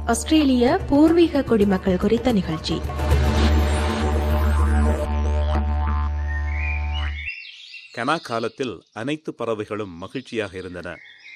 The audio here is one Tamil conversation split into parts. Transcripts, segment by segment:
ஆஸ்திரேலிய பூர்வீக குடிமக்கள் குறித்த நிகழ்ச்சி கனா காலத்தில் அனைத்து பறவைகளும் மகிழ்ச்சியாக இருந்தன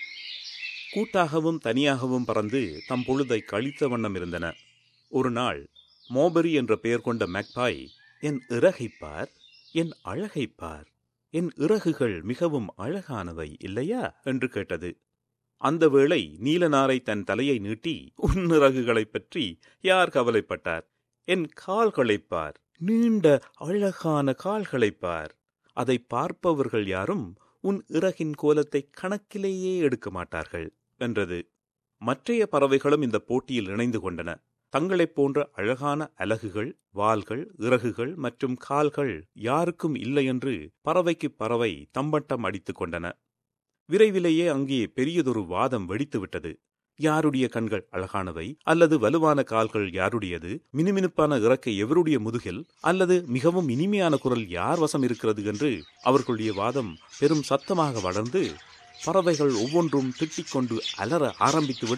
கூட்டாகவும் தனியாகவும் பறந்து தம் பொழுதை கழித்த வண்ணம் இருந்தன ஒரு நாள் மோபரி என்ற பெயர் கொண்ட மெக்பாய் என் இறகைப் பார் என் அழகைப் பார் என் இறகுகள் மிகவும் அழகானவை இல்லையா என்று கேட்டது அந்த வேளை நீலநாரை தன் தலையை நீட்டி உன் இறகுகளைப் பற்றி யார் கவலைப்பட்டார் என் கால்களைப் பார் நீண்ட அழகான கால்களைப் பார் அதை பார்ப்பவர்கள் யாரும் உன் இறகின் கோலத்தை கணக்கிலேயே எடுக்க மாட்டார்கள் என்றது மற்றைய பறவைகளும் இந்த போட்டியில் இணைந்து கொண்டன தங்களைப் போன்ற அழகான அலகுகள் வால்கள் இறகுகள் மற்றும் கால்கள் யாருக்கும் இல்லை என்று பறவைக்கு பறவை தம்பட்டம் அடித்துக் கொண்டன விரைவிலேயே அங்கே பெரியதொரு வாதம் வெடித்துவிட்டது யாருடைய கண்கள் அழகானவை அல்லது வலுவான கால்கள் யாருடையது மினுமினுப்பான இறக்கை எவருடைய முதுகில் அல்லது மிகவும் இனிமையான குரல் யார் வசம் இருக்கிறது என்று அவர்களுடைய வாதம் பெரும் சத்தமாக வளர்ந்து பறவைகள் ஒவ்வொன்றும் திட்டிக் கொண்டு அலற ஆரம்பித்துவிட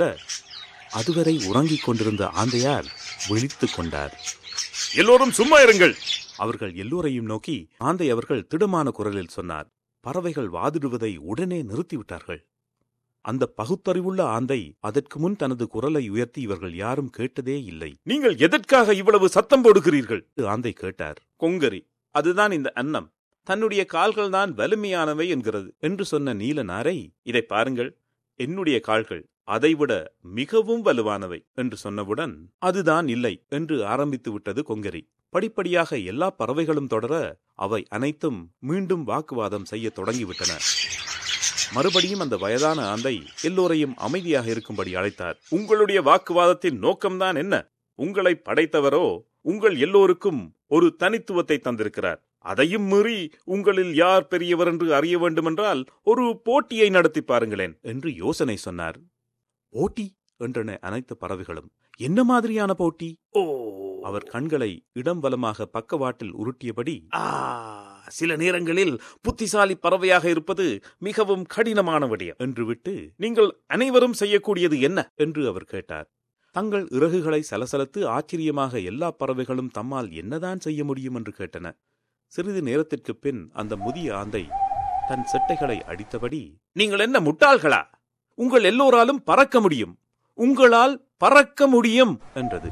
அதுவரை உறங்கிக் கொண்டிருந்த ஆந்தையார் விழித்துக் கொண்டார் எல்லோரும் சும்மா இருங்கள் அவர்கள் எல்லோரையும் நோக்கி ஆந்தை அவர்கள் திடமான குரலில் சொன்னார் பறவைகள் வாதிடுவதை உடனே நிறுத்திவிட்டார்கள் அந்த பகுத்தறிவுள்ள ஆந்தை அதற்கு முன் தனது குரலை உயர்த்தி இவர்கள் யாரும் கேட்டதே இல்லை நீங்கள் எதற்காக இவ்வளவு சத்தம் போடுகிறீர்கள் ஆந்தை கேட்டார் கொங்கரி அதுதான் இந்த அன்னம் தன்னுடைய கால்கள் தான் வலிமையானவை என்கிறது என்று சொன்ன நீல நாரை இதை பாருங்கள் என்னுடைய கால்கள் அதைவிட மிகவும் வலுவானவை என்று சொன்னவுடன் அதுதான் இல்லை என்று ஆரம்பித்து விட்டது கொங்கரி படிப்படியாக எல்லா பறவைகளும் தொடர அவை அனைத்தும் மீண்டும் வாக்குவாதம் செய்ய தொடங்கிவிட்டன மறுபடியும் அந்த வயதான ஆந்தை எல்லோரையும் அமைதியாக இருக்கும்படி அழைத்தார் உங்களுடைய வாக்குவாதத்தின் நோக்கம்தான் என்ன உங்களை படைத்தவரோ உங்கள் எல்லோருக்கும் ஒரு தனித்துவத்தை தந்திருக்கிறார் அதையும் மீறி உங்களில் யார் பெரியவர் என்று அறிய வேண்டுமென்றால் ஒரு போட்டியை நடத்தி பாருங்களேன் என்று யோசனை சொன்னார் போட்டி என்றன அனைத்து பறவைகளும் என்ன மாதிரியான போட்டி ஓ அவர் கண்களை இடம் வலமாக பக்கவாட்டில் உருட்டியபடி ஆ சில நேரங்களில் புத்திசாலி பறவையாக இருப்பது மிகவும் கடினமான விடயம் என்று விட்டு நீங்கள் அனைவரும் செய்யக்கூடியது என்ன என்று அவர் கேட்டார் தங்கள் இறகுகளை சலசலத்து ஆச்சரியமாக எல்லா பறவைகளும் தம்மால் என்னதான் செய்ய முடியும் என்று கேட்டன சிறிது நேரத்திற்குப் பின் அந்த முதிய ஆந்தை தன் செட்டைகளை அடித்தபடி நீங்கள் என்ன முட்டாள்களா உங்கள் எல்லோராலும் பறக்க முடியும் உங்களால் பறக்க முடியும் என்றது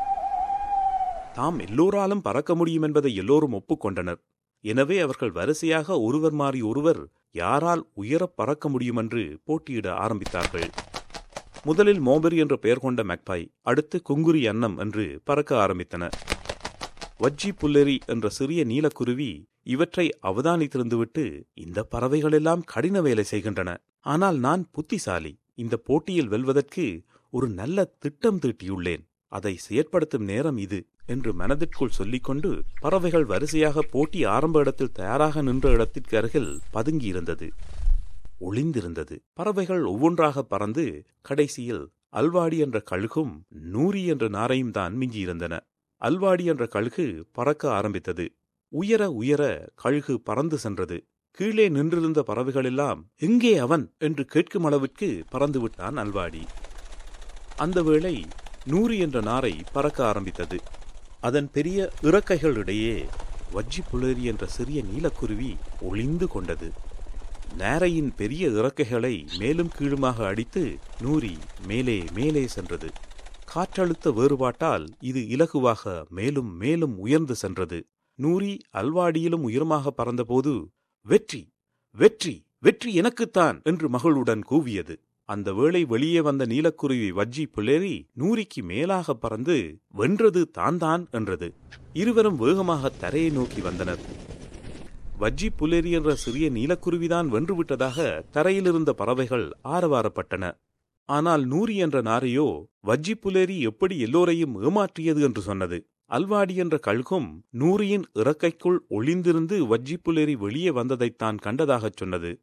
தாம் எல்லோராலும் பறக்க முடியும் என்பதை எல்லோரும் ஒப்புக்கொண்டனர் எனவே அவர்கள் வரிசையாக ஒருவர் மாறி ஒருவர் யாரால் உயரப் பறக்க முடியும் என்று போட்டியிட ஆரம்பித்தார்கள் முதலில் மோபரி என்ற பெயர் கொண்ட மெக்பாய் அடுத்து குங்குரி அன்னம் என்று பறக்க ஆரம்பித்தன வஜ்ஜி புல்லெரி என்ற சிறிய நீலக்குருவி இவற்றை அவதானித்திருந்துவிட்டு இந்த பறவைகளெல்லாம் கடின வேலை செய்கின்றன ஆனால் நான் புத்திசாலி இந்த போட்டியில் வெல்வதற்கு ஒரு நல்ல திட்டம் தீட்டியுள்ளேன் அதை செயற்படுத்தும் நேரம் இது என்று மனதிற்குள் சொல்லிக்கொண்டு பறவைகள் வரிசையாக போட்டி ஆரம்ப இடத்தில் தயாராக நின்ற இடத்திற்கு அருகில் பதுங்கியிருந்தது ஒளிந்திருந்தது பறவைகள் ஒவ்வொன்றாக பறந்து கடைசியில் அல்வாடி என்ற கழுகும் நூரி என்ற நாரையும் தான் மிஞ்சியிருந்தன அல்வாடி என்ற கழுகு பறக்க ஆரம்பித்தது உயர உயர கழுகு பறந்து சென்றது கீழே நின்றிருந்த பறவைகளெல்லாம் எங்கே அவன் என்று கேட்கும் அளவிற்கு பறந்துவிட்டான் அல்வாடி அந்த வேளை நூறு என்ற நாரை பறக்க ஆரம்பித்தது அதன் பெரிய இறக்கைகளிடையே வஜ்ஜி புலரி என்ற சிறிய நீலக்குருவி ஒளிந்து கொண்டது நேரையின் பெரிய இறக்கைகளை மேலும் கீழுமாக அடித்து நூரி மேலே மேலே சென்றது காற்றழுத்த வேறுபாட்டால் இது இலகுவாக மேலும் மேலும் உயர்ந்து சென்றது நூரி அல்வாடியிலும் உயரமாக பறந்தபோது வெற்றி வெற்றி வெற்றி எனக்குத்தான் என்று மகளுடன் கூவியது அந்த வேளை வெளியே வந்த நீலக்குருவி வஜ்ஜி புலேரி நூரிக்கு மேலாக பறந்து வென்றது தான் தான் என்றது இருவரும் வேகமாக தரையை நோக்கி வந்தனர் வஜ்ஜி புலேரி என்ற சிறிய நீலக்குருவிதான் வென்றுவிட்டதாக தரையிலிருந்த பறவைகள் ஆரவாரப்பட்டன ஆனால் நூரி என்ற நாரையோ வஜ்ஜி புலேரி எப்படி எல்லோரையும் ஏமாற்றியது என்று சொன்னது அல்வாடி என்ற கழுகும் நூரியின் இறக்கைக்குள் ஒளிந்திருந்து வஜ்ஜி புலேரி வெளியே வந்ததைத்தான் கண்டதாகச் சொன்னது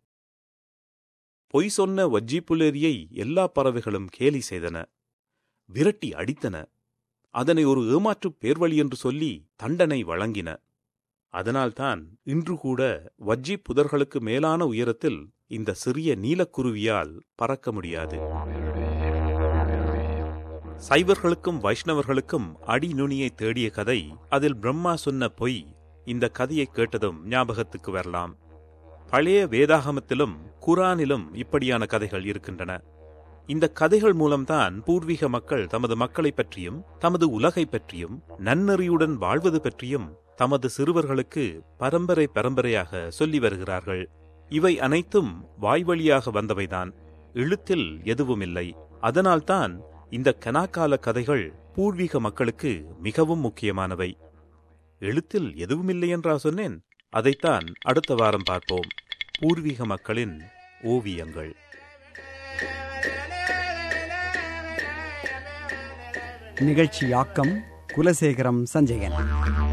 பொய் சொன்ன வஜ்ஜி புலேரியை எல்லா பறவைகளும் கேலி செய்தன விரட்டி அடித்தன அதனை ஒரு ஏமாற்றுப் பேர்வழி என்று சொல்லி தண்டனை வழங்கின அதனால்தான் இன்று கூட வஜ்ஜி புதர்களுக்கு மேலான உயரத்தில் இந்த சிறிய நீலக்குருவியால் பறக்க முடியாது சைவர்களுக்கும் வைஷ்ணவர்களுக்கும் அடிநுனியை தேடிய கதை அதில் பிரம்மா சொன்ன பொய் இந்த கதையை கேட்டதும் ஞாபகத்துக்கு வரலாம் பழைய வேதாகமத்திலும் குரானிலும் இப்படியான கதைகள் இருக்கின்றன இந்த கதைகள் மூலம்தான் பூர்வீக மக்கள் தமது மக்களைப் பற்றியும் தமது உலகை பற்றியும் நன்னெறியுடன் வாழ்வது பற்றியும் தமது சிறுவர்களுக்கு பரம்பரை பரம்பரையாக சொல்லி வருகிறார்கள் இவை அனைத்தும் வாய்வழியாக வந்தவைதான் எழுத்தில் எதுவுமில்லை அதனால்தான் இந்த கனாக்கால கதைகள் பூர்வீக மக்களுக்கு மிகவும் முக்கியமானவை எழுத்தில் எதுவுமில்லை என்றா சொன்னேன் அதைத்தான் அடுத்த வாரம் பார்ப்போம் பூர்வீக மக்களின் ஓவியங்கள் நிகழ்ச்சியாக்கம் குலசேகரம் சஞ்சயன்